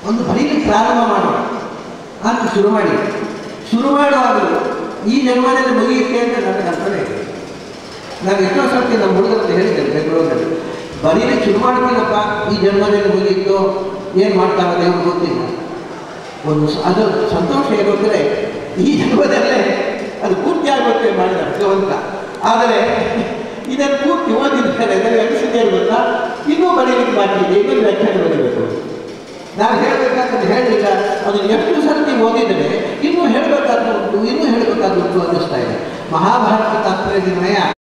ಒಂದು ಬರೀಲಿಕ್ಕೆ ಪ್ರಾರಂಭ ಮಾಡೋಣ ಅಂತ ಶುರು ಮಾಡಿ ಶುರು ಮಾಡುವಾಗಲೂ ಈ ಜನ್ಮದಲ್ಲಿ ಮುಗಿಯುತ್ತೆ ಅಂತ ನನ್ನ ಕಲ್ಪನೆ ಇದೆ ನಾನು ಎಷ್ಟೋ ಸರ್ತಿ ನಮ್ಮ ಹುಡುಗರಲ್ಲಿ ಹೇಳಿದ್ದೇನೆ ಬೆಂಗಳೂರಲ್ಲಿ ಬರೀಲಿಕ್ಕೆ ಶುರು ಮಾಡ್ತೀನಪ್ಪ ಈ ಜನ್ಮದಲ್ಲಿ ಮುಗಿಯಿತು ಏನು ಮಾಡ್ತಾವೆ ದೇವ್ರು ಗೊತ್ತಿಲ್ಲ ಒಂದು ಸ- ಅದು ಸಂತೋಷ ಏನು ಅಂದರೆ ಈ ಜನ್ಮದಲ್ಲೇ ಅದು ಪೂರ್ತಿ ಆಗುತ್ತೆ ಮಾಡಿದ ಭಗವಂತ ಆದರೆ ಇದನ್ನು ಪೂರ್ತಿ ಓದಿದ್ದಾರೆ ನನಗೆ ಅನಿಸಿದೆ ಏನು ಗೊತ್ತಾ ಇನ್ನೂ ಬರೀಲಿಕ್ಕೆ ಬಾಕಿ ಇದೆ ಇನ್ನೊಂದು ವ್ಯಾಖ್ಯಾನ ಬರೀಬೇಕು ನಾನು ಹೇಳಬೇಕಾದ್ರೆ ಹೇಳಿಲ್ಲ ಅದನ್ನು ಎಷ್ಟು ಸರ್ತಿ ಓದಿದರೆ ಇನ್ನೂ ಹೇಳಬೇಕಾದ್ದು ಉಂಟು ಇನ್ನೂ ಹೇಳಬೇಕಾದ್ದು ಉಂಟು ಅನ್ನಿಸ್ತಾ ಇದೆ ಮಹಾಭಾರತ ತಾತ್ಪರ್ಯ ನಿರ್ಣಯ